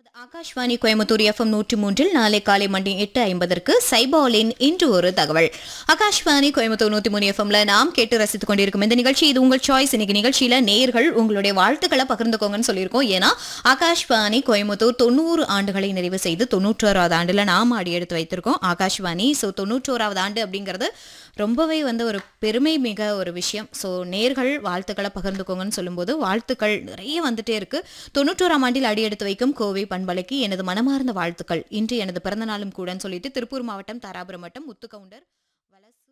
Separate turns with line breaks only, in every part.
Akashvani Coimbatore FM நூற்றி மூன்றில் நாளை காலை மணி எட்டு ஐம்பதற்கு சைபாலின் இன்று ஒரு தகவல் ஆகாஷ்வாணி கோயம்புத்தூர் நூற்றி மூணு எஃப்எம்ல நாம் கேட்டு ரசித்துக் கொண்டிருக்கும் இந்த நிகழ்ச்சி இது உங்கள் சாய்ஸ் இன்னைக்கு நிகழ்ச்சியில நேர்கள் உங்களுடைய வாழ்த்துக்களை பகிர்ந்துக்கோங்கன்னு சொல்லியிருக்கோம் ஏன்னா ஆகாஷ்வாணி கோயம்புத்தூர் தொண்ணூறு ஆண்டுகளை நிறைவு செய்து தொண்ணூற்றோராவது ஆண்டுல நாம் அடி எடுத்து வைத்திருக்கோம் ஆகாஷ்வாணி ஸோ தொண்ணூற்றோராவது ஆண்டு அப்படிங்கிறது ரொம்பவே வந்து ஒரு பெருமை மிக ஒரு விஷயம் ஸோ நேர்கள் வாழ்த்துக்களை பகிர்ந்துக்கோங்கன்னு சொல்லும்போது வாழ்த்துக்கள் நிறைய வந்துட்டே இருக்கு தொண்ணூற்றோராம் ஆண்டில் அடி எடுத்து வைக்கும் கோவை பண்பலைக்கு எனது மனமார்ந்த வாழ்த்துக்கள் இன்று எனது பிறந்த நாளும் கூடன்னு சொல்லிட்டு திருப்பூர் மாவட்டம் தாராபுரம் வட்டம் முத்துக்கவுண்டர் வலசு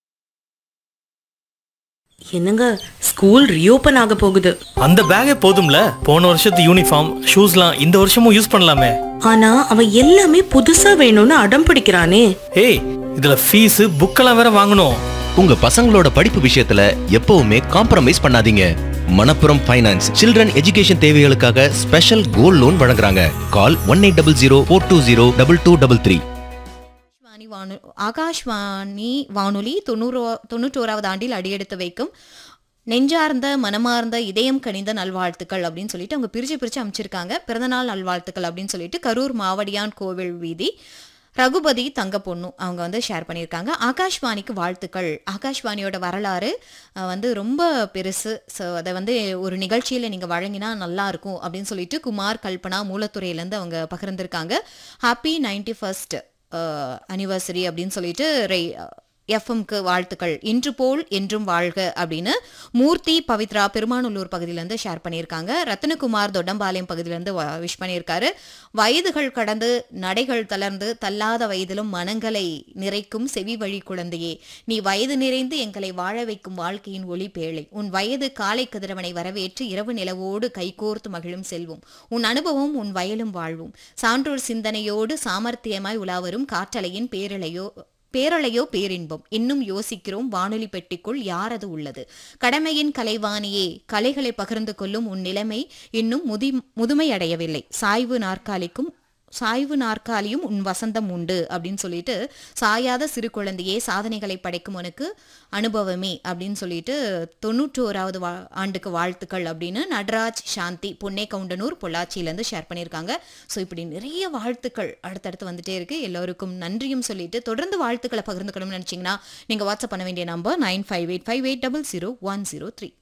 என்னங்க ஸ்கூல் ரீஓபன் ஆக போகுது
அந்த பேக்கே போதும்ல போன வருஷத்து யூனிஃபார்ம் ஷூஸ்லாம் இந்த வருஷமும் யூஸ் பண்ணலாமே
ஆனா அவன் எல்லாமே புதுசா வேணும்னு அடம் பிடிக்கிறானே
ஏய் இதுல ஃபீஸ் புக்கெல்லாம் வேற வாங்கணும்
உங்க பசங்களோட படிப்பு விஷயத்துல எப்பவுமே காம்ப்ரமைஸ் பண்ணாதீங்க மணப்புரம் ஃபைனான்ஸ் சில்ட்ரன் எஜுகேஷன் தேவைகளுக்காக ஸ்பெஷல் கோல்ட் லோன் வழங்குறாங்க call one eight double zero four two zero double two double three
Akashvani வானு ஆகாஷ்வாணி வானொலி தொண்ணூறோ தொண்ணூற்றோராவது ஆண்டில் அடியெடுத்து வைக்கும் நெஞ்சார்ந்த மனமார்ந்த இதயம் கனிந்த நல்வாழ்த்துக்கள் அப்படின்னு சொல்லிட்டு அவங்க பிரிச்சு பிரிச்சு அமைச்சிருக்காங்க பிறந்தநாள் நல்வாழ்த்துக்கள் அப்படின்னு சொல்லிட்டு கரூர் மாவடியான் கோவில் வீதி ரகுபதி தங்க பொண்ணு அவங்க வந்து ஷேர் பண்ணியிருக்காங்க ஆகாஷ்வாணிக்கு வாழ்த்துக்கள் ஆகாஷ்வாணியோட வரலாறு அஹ், வந்து ரொம்ப பெருசு ஸோ அதை வந்து ஒரு நிகழ்ச்சியில் நீங்கள் வழங்கினா நல்லா இருக்கும் அப்படின்னு சொல்லிட்டு குமார் கல்பனா மூலத்துறையிலேருந்து அவங்க பகிர்ந்திருக்காங்க ஹாப்பி நைன்டி ஃபர்ஸ்ட் அனிவர்சரி அப்படின்னு சொல்லிட்டு ரை எஃப்எம்க்கு வாழ்த்துக்கள் இன்று போல் என்றும் வாழ்க அப்படின்னு மூர்த்தி பவித்ரா பெருமாநல்லூர் பகுதியிலேருந்து ஷேர் பண்ணியிருக்காங்க ரத்னகுமார் தொட்டம்பாளையம் பகுதியிலேருந்து விஷ் பண்ணியிருக்காரு வயதுகள் கடந்து நடைகள் தளர்ந்து தள்ளாத வயதிலும் மனங்களை நிறைக்கும் செவி வழி குழந்தையே நீ வயது நிறைந்து எங்களை வாழ வைக்கும் வாழ்க்கையின் ஒளி பேழை உன் வயது காலை கதிரவனை வரவேற்று இரவு நிலவோடு கைகோர்த்து மகிழும் செல்வம் உன் அனுபவம் உன் வயலும் வாழ்வும் சான்றோர் சிந்தனையோடு சாமர்த்தியமாய் உலாவரும் காற்றலையின் பேரலையோ பேரலையோ பேரின்பம் இன்னும் யோசிக்கிறோம் வானொலி பெட்டிக்குள் யாரது உள்ளது கடமையின் கலைவாணியே கலைகளை பகிர்ந்து கொள்ளும் உன் நிலைமை இன்னும் முதி முதுமை அடையவில்லை சாய்வு நாற்காலிக்கும் சாய்வு நாற்காலியும் உன் வசந்தம் உண்டு அப்படின்னு சொல்லிட்டு சாயாத சிறு குழந்தையே சாதனைகளை படைக்கும் உனக்கு அனுபவமே அப்படின்னு சொல்லிட்டு தொண்ணூற்றோராவது வா ஆண்டுக்கு வாழ்த்துக்கள் அப்படின்னு நடராஜ் சாந்தி பொன்னே கவுண்டனூர் பொள்ளாச்சியிலேருந்து ஷேர் பண்ணியிருக்காங்க ஸோ இப்படி நிறைய வாழ்த்துக்கள் அடுத்தடுத்து வந்துட்டே இருக்கு எல்லோருக்கும் நன்றியும் சொல்லிட்டு தொடர்ந்து வாழ்த்துக்களை பகிர்ந்துக்கணும்னு நினச்சிங்கன்னா நீங்கள் வாட்ஸ்அப் பண்ண வேண்டிய number nine five eight five eight double zero one zero three